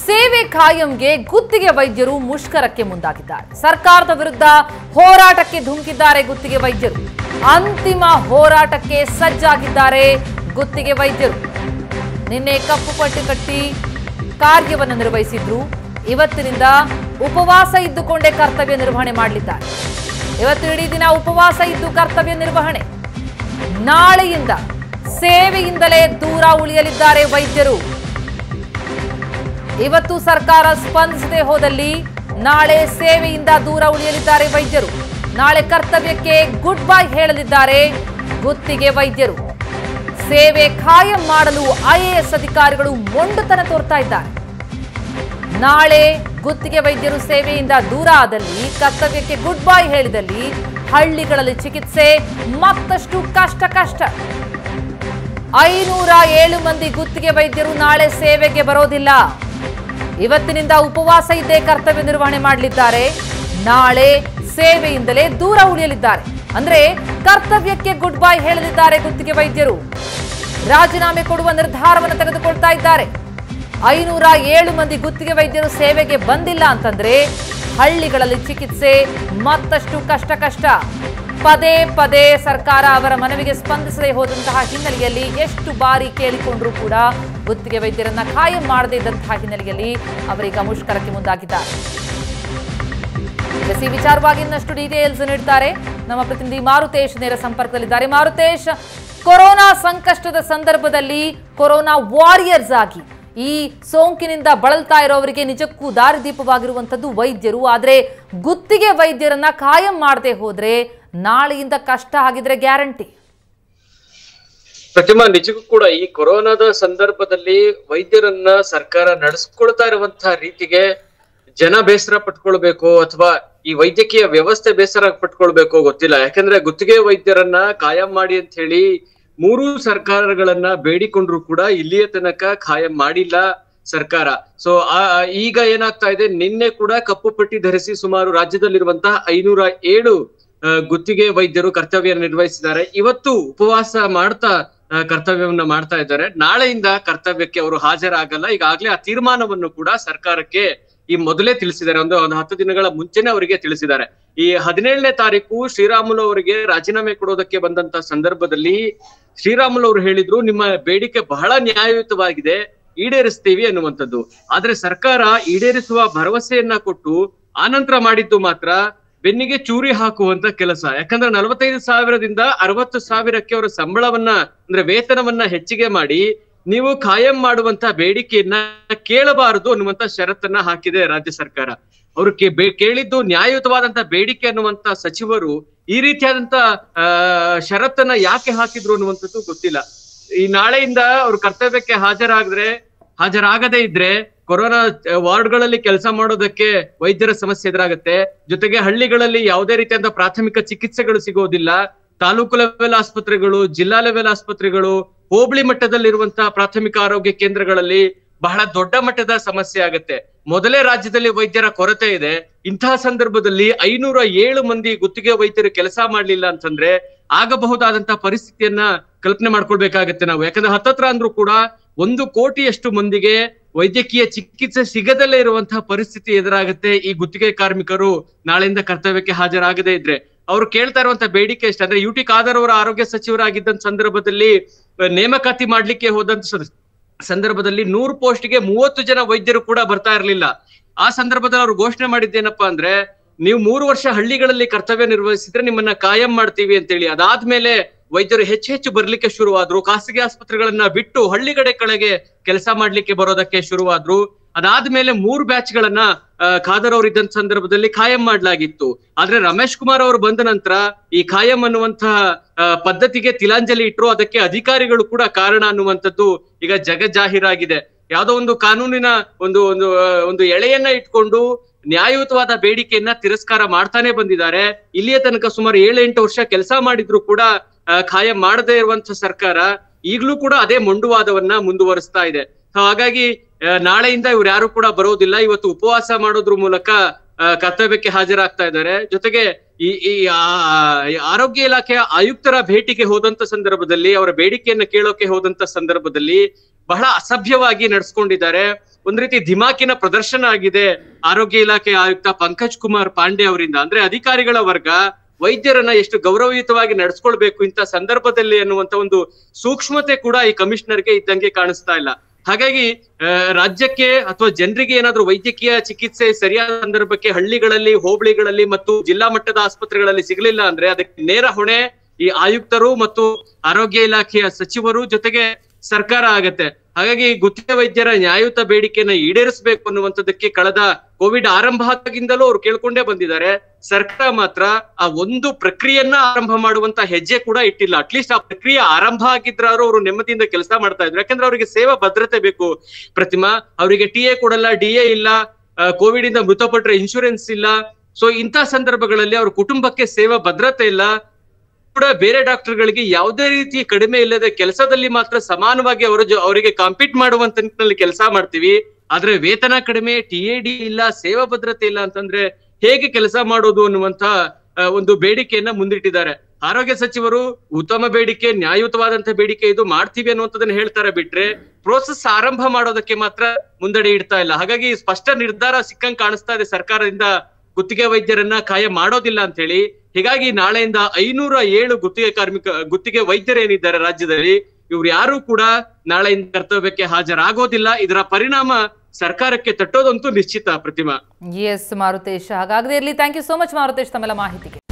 ಸೇವೆ ಖಾಯಂಗೆ ಗುತ್ತಿಗೆ ವೈದ್ಯರು ಮುಷ್ಕರಕ್ಕೆ ಮುಂದಾಗಿದ್ದಾರೆ ಸರ್ಕಾರದ ವಿರುದ್ಧ ಹೋರಾಟಕ್ಕೆ ಧುಮುಕಿದ್ದಾರೆ ಗುತ್ತಿಗೆ ವೈದ್ಯರು ಅಂತಿಮ ಹೋರಾಟಕ್ಕೆ ಸಜ್ಜಾಗಿದ್ದಾರೆ ಗುತ್ತಿಗೆ ವೈದ್ಯರು ನಿನ್ನೆ ಕಪ್ಪು ಪಟ್ಟಿ ಕಟ್ಟಿ ಕಾರ್ಯವನ್ನು ನಿರ್ವಹಿಸಿದ್ರು ಇವತ್ತಿನಿಂದ ಉಪವಾಸ ಇದ್ದುಕೊಂಡೇ ಕರ್ತವ್ಯ ನಿರ್ವಹಣೆ ಮಾಡಲಿದ್ದಾರೆ ಇವತ್ತು ಇಡೀ ದಿನ ಉಪವಾಸ ಇದ್ದು ಕರ್ತವ್ಯ ನಿರ್ವಹಣೆ ನಾಳೆಯಿಂದ ಸೇವೆಯಿಂದಲೇ ದೂರ ಉಳಿಯಲಿದ್ದಾರೆ ವೈದ್ಯರು ಇವತ್ತು ಸರ್ಕಾರ ಸ್ಪಂದಿಸದೆ ಹೋದಲ್ಲಿ ನಾಳೆ ಸೇವೆಯಿಂದ ದೂರ ಉಳಿಯಲಿದ್ದಾರೆ ವೈದ್ಯರು ನಾಳೆ ಕರ್ತವ್ಯಕ್ಕೆ ಗುಡ್ ಬೈ ಹೇಳಲಿದ್ದಾರೆ ಗುತ್ತಿಗೆ ವೈದ್ಯರು ಸೇವೆ ಖಾಯಂ ಮಾಡಲು ಐಎಎಸ್ ಅಧಿಕಾರಿಗಳು ಮೊಂಡುತನ ತೋರ್ತಾ ಇದ್ದಾರೆ ನಾಳೆ ಗುತ್ತಿಗೆ ವೈದ್ಯರು ಸೇವೆಯಿಂದ ದೂರ ಆದಲ್ಲಿ ಕರ್ತವ್ಯಕ್ಕೆ ಗುಡ್ ಬೈ ಹೇಳಿದಲ್ಲಿ ಹಳ್ಳಿಗಳಲ್ಲಿ ಚಿಕಿತ್ಸೆ ಮತ್ತಷ್ಟು ಕಷ್ಟ ಕಷ್ಟ ಐನೂರ ಏಳು ಮಂದಿ ಗುತ್ತಿಗೆ ವೈದ್ಯರು ನಾಳೆ ಸೇವೆಗೆ ಬರೋದಿಲ್ಲ ಇವತ್ತಿನಿಂದ ಉಪವಾಸ ಇದ್ದೇ ಕರ್ತವ್ಯ ನಿರ್ವಹಣೆ ಮಾಡಲಿದ್ದಾರೆ ನಾಳೆ ಸೇವೆಯಿಂದಲೇ ದೂರ ಉಳಿಯಲಿದ್ದಾರೆ ಅಂದ್ರೆ ಕರ್ತವ್ಯಕ್ಕೆ ಗುಡ್ ಬೈ ಹೇಳಲಿದ್ದಾರೆ ಗುತ್ತಿಗೆ ವೈದ್ಯರು ರಾಜೀನಾಮೆ ಕೊಡುವ ನಿರ್ಧಾರವನ್ನು ತೆಗೆದುಕೊಳ್ತಾ ಇದ್ದಾರೆ ಐನೂರ ಏಳು ಮಂದಿ ಗುತ್ತಿಗೆ ವೈದ್ಯರು ಸೇವೆಗೆ ಬಂದಿಲ್ಲ ಅಂತಂದ್ರೆ ಹಳ್ಳಿಗಳಲ್ಲಿ ಚಿಕಿತ್ಸೆ ಮತ್ತಷ್ಟು ಕಷ್ಟ ಕಷ್ಟ ಪದೇ ಪದೇ ಸರ್ಕಾರ ಅವರ ಮನವಿಗೆ ಸ್ಪಂದಿಸದೆ ಹೋದಂತಹ ಹಿನ್ನೆಲೆಯಲ್ಲಿ ಎಷ್ಟು ಬಾರಿ ಕೇಳಿಕೊಂಡ್ರೂ ಕೂಡ ಗುತ್ತಿಗೆ ವೈದ್ಯರನ್ನ ಖಾಯಂ ಮಾಡದೇ ಇದ್ದಂತಹ ಹಿನ್ನೆಲೆಯಲ್ಲಿ ಅವರೀಗ ಮುಷ್ಕರಕ್ಕೆ ಮುಂದಾಗಿದ್ದಾರೆ ಎಸ್ ಈ ವಿಚಾರವಾಗಿ ಇನ್ನಷ್ಟು ಡೀಟೇಲ್ಸ್ ನೀಡ್ತಾರೆ ನಮ್ಮ ಪ್ರತಿನಿಧಿ ಮಾರುತೇಶ್ ನೇರ ಸಂಪರ್ಕದಲ್ಲಿದ್ದಾರೆ ಮಾರುತೇಶ್ ಕೊರೋನಾ ಸಂಕಷ್ಟದ ಸಂದರ್ಭದಲ್ಲಿ ಕೊರೋನಾ ವಾರಿಯರ್ಸ್ ಆಗಿ ಈ ಸೋಂಕಿನಿಂದ ಬಳಲ್ತಾ ಇರೋವರಿಗೆ ನಿಜಕ್ಕೂ ದಾರಿದೀಪವಾಗಿರುವಂಥದ್ದು ವೈದ್ಯರು ಆದರೆ ಗುತ್ತಿಗೆ ವೈದ್ಯರನ್ನ ಖಾಯಂ ಮಾಡದೆ ಹೋದ್ರೆ ನಾಳೆಯಿಂದ ಕಷ್ಟ ಆಗಿದ್ರೆ ಗ್ಯಾರಂಟಿ ಪ್ರತಿಮಾ ನಿಜಕ್ಕೂ ಕೂಡ ಈ ಕೊರೋನಾದ ಸಂದರ್ಭದಲ್ಲಿ ವೈದ್ಯರನ್ನ ಸರ್ಕಾರ ನಡೆಸ್ಕೊಳ್ತಾ ಇರುವಂತಹ ರೀತಿಗೆ ಜನ ಬೇಸರ ಪಟ್ಕೊಳ್ಬೇಕು ಅಥವಾ ಈ ವೈದ್ಯಕೀಯ ವ್ಯವಸ್ಥೆ ಬೇಸರ ಪಟ್ಕೊಳ್ಬೇಕು ಗೊತ್ತಿಲ್ಲ ಯಾಕಂದ್ರೆ ಗುತ್ತಿಗೆ ವೈದ್ಯರನ್ನ ಕಾಯಂ ಮಾಡಿ ಅಂತ ಹೇಳಿ ಮೂರು ಸರ್ಕಾರಗಳನ್ನ ಬೇಡಿಕೊಂಡ್ರು ಕೂಡ ಇಲ್ಲಿಯ ತನಕ ಖಾಯಂ ಮಾಡಿಲ್ಲ ಸರ್ಕಾರ ಸೊ ಈಗ ಏನಾಗ್ತಾ ಇದೆ ನಿನ್ನೆ ಕೂಡ ಕಪ್ಪು ಪಟ್ಟಿ ಧರಿಸಿ ಸುಮಾರು ರಾಜ್ಯದಲ್ಲಿರುವಂತಹ ಐನೂರ ಏಳು ಆ, ಗುತ್ತಿಗೆ ವೈದ್ಯರು ಕರ್ತವ್ಯ ನಿರ್ವಹಿಸಿದ್ದಾರೆ ಇವತ್ತು ಉಪವಾಸ ಮಾಡ್ತಾ ಆ, ಕರ್ತವ್ಯವನ್ನ ಮಾಡ್ತಾ ಇದ್ದಾರೆ ನಾಳೆಯಿಂದ ಕರ್ತವ್ಯಕ್ಕೆ ಅವರು ಹಾಜರಾಗಲ್ಲ ಈಗಾಗ್ಲೇ ಆ ತೀರ್ಮಾನವನ್ನು ಕೂಡ ಸರ್ಕಾರಕ್ಕೆ ಈ ಮೊದಲೇ ತಿಳಿಸಿದ್ದಾರೆ ಒಂದು ಒಂದು ಹತ್ತು ದಿನಗಳ ಮುಂಚೆನೆ ಅವರಿಗೆ ತಿಳಿಸಿದ್ದಾರೆ ಈ ಹದಿನೇಳನೇ ತಾರೀಕು ಶ್ರೀರಾಮುಲು ಅವರಿಗೆ ರಾಜೀನಾಮೆ ಕೊಡೋದಕ್ಕೆ ಬಂದಂತ ಸಂದರ್ಭದಲ್ಲಿ ಶ್ರೀರಾಮುಲು ಅವರು ಹೇಳಿದ್ರು ನಿಮ್ಮ ಬೇಡಿಕೆ ಬಹಳ ನ್ಯಾಯಯುತವಾಗಿದೆ ಈಡೇರಿಸ್ತೀವಿ ಅನ್ನುವಂಥದ್ದು ಆದ್ರೆ ಸರ್ಕಾರ ಈಡೇರಿಸುವ ಭರವಸೆಯನ್ನ ಕೊಟ್ಟು ಆನಂತರ ಮಾಡಿದ್ದು ಮಾತ್ರ ಬೆನ್ನಿಗೆ ಚೂರಿ ಹಾಕುವಂತ ಕೆಲಸ ಯಾಕಂದ್ರೆ ನಲವತ್ತೈದು ಸಾವಿರದಿಂದ ಅರವತ್ತು ಸಾವಿರಕ್ಕೆ ಅವರ ಸಂಬಳವನ್ನ ಅಂದ್ರೆ ವೇತನವನ್ನ ಹೆಚ್ಚಿಗೆ ಮಾಡಿ ನೀವು ಖಾಯಂ ಮಾಡುವಂತ ಬೇಡಿಕೆಯನ್ನ ಕೇಳಬಾರದು ಅನ್ನುವಂತ ಷರತ್ತನ್ನ ಹಾಕಿದೆ ರಾಜ್ಯ ಸರ್ಕಾರ ಅವರು ಕೇ- ಬೇ- ಕೇಳಿದ್ದು ನ್ಯಾಯಯುತವಾದಂತ ಬೇಡಿಕೆ ಅನ್ನುವಂತ ಸಚಿವರು ಈ ರೀತಿಯಾದಂತ ಆ ಷರತ್ತನ್ನ ಯಾಕೆ ಹಾಕಿದ್ರು ಅನ್ನುವಂಥದ್ದು ಗೊತ್ತಿಲ್ಲ ಈ ನಾಳೆಯಿಂದ ಅವ್ರು ಕರ್ತವ್ಯಕ್ಕೆ ಹಾಜರಾಗಿದ್ರೆ ಹಾಜರಾಗದೇ ಇದ್ರೆ ಕೊರೋನಾ ವಾರ್ಡ್ಗಳಲ್ಲಿ ಕೆಲಸ ಮಾಡೋದಕ್ಕೆ ವೈದ್ಯರ ಸಮಸ್ಯೆ ಎದುರಾಗುತ್ತೆ ಜೊತೆಗೆ ಹಳ್ಳಿಗಳಲ್ಲಿ ಯಾವುದೇ ರೀತಿಯಾದ ಪ್ರಾಥಮಿಕ ಚಿಕಿತ್ಸೆಗಳು ಸಿಗೋದಿಲ್ಲ ತಾಲೂಕು ಲೆವೆಲ್ ಆಸ್ಪತ್ರೆಗಳು ಜಿಲ್ಲಾ ಲೆವೆಲ್ ಆಸ್ಪತ್ರೆಗಳು ಹೋಬಳಿ ಮಟ್ಟದಲ್ಲಿರುವಂತಹ ಪ್ರಾಥಮಿಕ ಆರೋಗ್ಯ ಕೇಂದ್ರಗಳಲ್ಲಿ ಬಹಳ ದೊಡ್ಡ ಮಟ್ಟದ ಸಮಸ್ಯೆ ಆಗುತ್ತೆ ಮೊದಲೇ ರಾಜ್ಯದಲ್ಲಿ ವೈದ್ಯರ ಕೊರತೆ ಇದೆ ಇಂತಹ ಸಂದರ್ಭದಲ್ಲಿ ಐನೂರ ಏಳು ಮಂದಿ ಗುತ್ತಿಗೆ ವೈದ್ಯರು ಕೆಲಸ ಮಾಡ್ಲಿಲ್ಲ ಅಂತಂದ್ರೆ ಆಗಬಹುದಾದಂತಹ ಪರಿಸ್ಥಿತಿಯನ್ನ ಕಲ್ಪನೆ ಮಾಡ್ಕೊಳ್ಬೇಕಾಗತ್ತೆ ನಾವು ಯಾಕಂದ್ರೆ ಹತ್ತತ್ರ ಅಂದ್ರೂ ಕೂಡ ಒಂದು ಕೋಟಿಯಷ್ಟು ಮಂದಿಗೆ ವೈದ್ಯಕೀಯ ಚಿಕಿತ್ಸೆ ಸಿಗದಲ್ಲೇ ಇರುವಂತಹ ಪರಿಸ್ಥಿತಿ ಎದುರಾಗುತ್ತೆ ಈ ಗುತ್ತಿಗೆ ಕಾರ್ಮಿಕರು ನಾಳೆಯಿಂದ ಕರ್ತವ್ಯಕ್ಕೆ ಹಾಜರಾಗದೇ ಇದ್ರೆ ಅವ್ರು ಕೇಳ್ತಾ ಇರುವಂತ ಬೇಡಿಕೆ ಎಷ್ಟು ಅಂದ್ರೆ ಯು ಟಿ ಖಾದರ್ ಅವರ ಆರೋಗ್ಯ ಸಚಿವರಾಗಿದ್ದಂತ ಸಂದರ್ಭದಲ್ಲಿ ಅಹ್, ನೇಮಕಾತಿ ಮಾಡ್ಲಿಕ್ಕೆ ಹೋದಂತ ಸಂದ- ಸಂದರ್ಭದಲ್ಲಿ ನೂರು ಪೋಸ್ಟ್ಗೆ ಮೂವತ್ತು ಜನ ವೈದ್ಯರು ಕೂಡ ಬರ್ತಾ ಇರಲಿಲ್ಲ ಆ ಸಂದರ್ಭದಲ್ಲಿ ಅವ್ರು ಘೋಷಣೆ ಮಾಡಿದ್ದೇನಪ್ಪಾ ಅಂದ್ರೆ ನೀವು ಮೂರು ವರ್ಷ ಹಳ್ಳಿಗಳಲ್ಲಿ ಕರ್ತವ್ಯ ನಿರ್ವಹಿಸಿದ್ರೆ ನಿಮ್ಮನ್ನ ಕಾಯಂ ಮಾಡ್ತೀವಿ ಅಂತೇಳಿ ಅದಾದ್ಮೇಲೆ ವೈದ್ಯರು ಹೆಚ್ಚು ಹೆಚ್ಚು ಬರ್ಲಿಕ್ಕೆ ಶುರುವಾದ್ರು ಖಾಸಗಿ ಆಸ್ಪತ್ರೆಗಳನ್ನ ಬಿಟ್ಟು ಹಳ್ಳಿಗಡೆ ಕಡೆಗೆ ಕೆಲಸ ಮಾಡ್ಲಿಕ್ಕೆ ಬರೋದಕ್ಕೆ ಶುರುವಾದ್ರು ಅದಾದ್ಮೇಲೆ ಮೂರು ಬ್ಯಾಚ್ ಗಳನ್ನ ಆ, ಖಾದರ್ ಅವರು ಇದ್ದಂತ ಸಂದರ್ಭದಲ್ಲಿ ಖಾಯಂ ಮಾಡ್ಲಾಗಿತ್ತು ಆದ್ರೆ ರಮೇಶ್ ಕುಮಾರ್ ಅವರು ಬಂದ ನಂತರ ಈ ಖಾಯಂ ಅನ್ನುವಂತಹ ಆ, ಪದ್ಧತಿಗೆ ತಿಲಾಂಜಲಿ ಇಟ್ರು ಅದಕ್ಕೆ ಅಧಿಕಾರಿಗಳು ಕೂಡ ಕಾರಣ ಅನ್ನುವಂಥದ್ದು ಈಗ ಜಗಜ್ಜಾಹೀರಾಗಿದೆ ಯಾವ್ದೋ ಒಂದು ಕಾನೂನಿನ ಒಂದು ಒಂದು ಆ, ಒಂದು ಎಳೆಯನ್ನ ಇಟ್ಕೊಂಡು ನ್ಯಾಯಯುತವಾದ ಬೇಡಿಕೆಯನ್ನ ತಿರಸ್ಕಾರ ಮಾಡ್ತಾನೆ ಬಂದಿದ್ದಾರೆ ಇಲ್ಲಿಯ ತನಕ ಸುಮಾರು ಏಳು ಎಂಟು ವರ್ಷ ಕೆಲಸ ಮಾಡಿದ್ರು ಕೂಡ ಆ, ಖಾಯಂ ಮಾಡದೇ ಇರುವಂತ ಸರ್ಕಾರ ಈಗಲೂ ಕೂಡ ಅದೇ ಮೊಂಡುವಾದವನ್ನ ಮುಂದುವರಿಸ್ತಾ ಇದೆ So ಹಾಗಾಗಿ ಆ, ನಾಳೆಯಿಂದ ಇವ್ರು ಯಾರು ಕೂಡ ಬರೋದಿಲ್ಲ ಇವತ್ತು ಉಪವಾಸ ಮಾಡೋದ್ರ ಮೂಲಕ ಆ, ಕರ್ತವ್ಯಕ್ಕೆ ಹಾಜರಾಗ್ತಾ ಇದ್ದಾರೆ ಜೊತೆಗೆ ಈ ಈ ಆ- ಈ ಆರೋಗ್ಯ ಇಲಾಖೆಯ ಆಯುಕ್ತರ ಭೇಟಿಗೆ ಹೋದಂತ ಸಂದರ್ಭದಲ್ಲಿ ಅವರ ಬೇಡಿಕೆಯನ್ನ ಕೇಳೋಕೆ ಹೋದಂತ ಸಂದರ್ಭದಲ್ಲಿ ಬಹಳ ಅಸಭ್ಯವಾಗಿ ನಡ್ಸ್ಕೊಂಡಿದ್ದಾರೆ ಒಂದ್ ರೀತಿ ಧಿಮಾಕಿನ ಪ್ರದರ್ಶನ ಆಗಿದೆ ಆರೋಗ್ಯ ಇಲಾಖೆ ಆಯುಕ್ತ ಪಂಕಜ್ ಕುಮಾರ್ ಪಾಂಡೆ ಅವರಿಂದ ಅಂದ್ರೆ ಅಧಿಕಾರಿಗಳ ವರ್ಗ ವೈದ್ಯರನ್ನ ಎಷ್ಟು ಗೌರವಯುತವಾಗಿ ನಡ್ಸ್ಕೊಳ್ಬೇಕು ಇಂಥ ಸಂದರ್ಭದಲ್ಲಿ ಅನ್ನುವಂತ ಒಂದು ಸೂಕ್ಷ್ಮತೆ ಕೂಡ ಈ ಕಮಿಷನರ್ಗೆ ಇದ್ದಂಗೆ ಕಾಣಿಸ್ತಾ ಇಲ್ಲ ಹಾಗಾಗಿ ಆ, ರಾಜ್ಯಕ್ಕೆ ಅಥವಾ ಜನರಿಗೆ ಏನಾದ್ರೂ ವೈದ್ಯಕೀಯ ಚಿಕಿತ್ಸೆ ಸರಿಯಾದ ಸಂದರ್ಭಕ್ಕೆ ಹಳ್ಳಿಗಳಲ್ಲಿ ಹೋಬಳಿಗಳಲ್ಲಿ ಮತ್ತು ಜಿಲ್ಲಾ ಮಟ್ಟದ ಆಸ್ಪತ್ರೆಗಳಲ್ಲಿ ಸಿಗಲಿಲ್ಲ ಅಂದ್ರೆ ಅದಕ್ಕೆ ನೇರ ಹೊಣೆ ಈ ಆಯುಕ್ತರು ಮತ್ತು ಆರೋಗ್ಯ ಇಲಾಖೆಯ ಸಚಿವರು ಜೊತೆಗೆ ಸರ್ಕಾರ ಆಗತ್ತೆ ಹಾಗಾಗಿ ಗುತ್ತಿಗೆ ವೈದ್ಯರ ನ್ಯಾಯಯುತ ಬೇಡಿಕೆಯನ್ನ ಈಡೇರಿಸಬೇಕು ಅನ್ನುವಂಥದ್ದಕ್ಕೆ ಕಳೆದ ಕೋವಿಡ್ ಆರಂಭ ಆಗಿಂದಲೂ ಅವ್ರು ಕೇಳ್ಕೊಂಡೇ ಬಂದಿದ್ದಾರೆ ಸರ್ಕಾರ ಮಾತ್ರ ಆ ಒಂದು ಪ್ರಕ್ರಿಯೆಯನ್ನ ಆರಂಭ ಮಾಡುವಂತ ಹೆಜ್ಜೆ ಕೂಡ ಇಟ್ಟಿಲ್ಲ ಅಟ್ಲೀಸ್ಟ್ ಆ ಪ್ರಕ್ರಿಯೆ ಆರಂಭ ಆಗಿದ್ರಾರು ಅವರು ನೆಮ್ಮದಿಯಿಂದ ಕೆಲಸ ಮಾಡ್ತಾ ಇದ್ರು ಯಾಕಂದ್ರೆ ಅವರಿಗೆ ಸೇವಾ ಭದ್ರತೆ ಬೇಕು ಪ್ರತಿಮಾ ಅವರಿಗೆ ಟಿ ಎ ಕೊಡಲ್ಲ ಡಿ ಎ ಇಲ್ಲ ಕೋವಿಡ್ ಇಂದ ಮೃತಪಟ್ಟರೆ ಇನ್ಶೂರೆನ್ಸ್ ಇಲ್ಲ ಸೊ ಇಂಥ ಸಂದರ್ಭಗಳಲ್ಲಿ ಅವ್ರ ಕುಟುಂಬಕ್ಕೆ ಸೇವಾ ಭದ್ರತೆ ಇಲ್ಲ ಕೂಡ ಬೇರೆ ಡಾಕ್ಟರ್ಗಳಿಗೆ ಯಾವುದೇ ರೀತಿ ಕಡಿಮೆ ಇಲ್ಲದೆ ಕೆಲಸದಲ್ಲಿ ಮಾತ್ರ ಸಮಾನವಾಗಿ ಅವರ ಜೊ- ಅವರಿಗೆ ಕಾಂಪೀಟ್ ಮಾಡುವಂತ ನಿಟ್ಟಿನಲ್ಲಿ ಕೆಲಸ ಮಾಡ್ತೀವಿ ಆದ್ರೆ ವೇತನ ಕಡಿಮೆ ಟಿ ಎ ಡಿ ಇಲ್ಲ ಸೇವಾ ಭದ್ರತೆ ಇಲ್ಲ ಅಂತಂದ್ರೆ ಹೇಗೆ ಕೆಲಸ ಮಾಡೋದು ಅನ್ನುವಂತ ಆ, ಒಂದು ಬೇಡಿಕೆಯನ್ನ ಮುಂದಿಟ್ಟಿದ್ದಾರೆ ಆರೋಗ್ಯ ಸಚಿವರು ಉತ್ತಮ ಬೇಡಿಕೆ ನ್ಯಾಯಯುತವಾದಂತ ಬೇಡಿಕೆ ಇದು ಮಾಡ್ತೀವಿ ಅನ್ನುವಂಥದ್ದನ್ನ ಹೇಳ್ತಾರೆ ಬಿಟ್ರೆ ಪ್ರೋಸೆಸ್ ಆರಂಭ ಮಾಡೋದಕ್ಕೆ ಮಾತ್ರ ಮುಂದಡಿ ಇಡ್ತಾ ಇಲ್ಲ ಹಾಗಾಗಿ ಸ್ಪಷ್ಟ ನಿರ್ಧಾರ ಸಿಕ್ಕಂಗ್ ಕಾಣಿಸ್ತಾ ಇದೆ ಸರ್ಕಾರದಿಂದ ಗುತ್ತಿಗೆ ವೈದ್ಯರನ್ನ ಕಾಯ ಮಾಡೋದಿಲ್ಲ ಅಂತ ಹೇಳಿ ಹೀಗಾಗಿ ನಾಳೆಯಿಂದ ಐನೂರ ಏಳು ಗುತ್ತಿಗೆ ಕಾರ್ಮಿಕ ಗುತ್ತಿಗೆ ವೈದ್ಯರೇನಿದ್ದಾರೆ ರಾಜ್ಯದಲ್ಲಿ ಇವ್ರು ಯಾರು ಕೂಡ ನಾಳೆಯಿಂದ ಕರ್ತವ್ಯಕ್ಕೆ ಹಾಜರಾಗೋದಿಲ್ಲ ಇದರ ಪರಿಣಾಮ ಸರ್ಕಾರಕ್ಕೆ ತಟ್ಟೋದಂತೂ ನಿಶ್ಚಿತ ಪ್ರತಿಮಾ ಎಸ್ ಮಾರುತೇಶ್ ಹಾಗಾಗದೇ ಇರಲಿ thank you so much Marutesh ತಮ್ಮೆಲ್ಲ ಮಾಹಿತಿಗೆ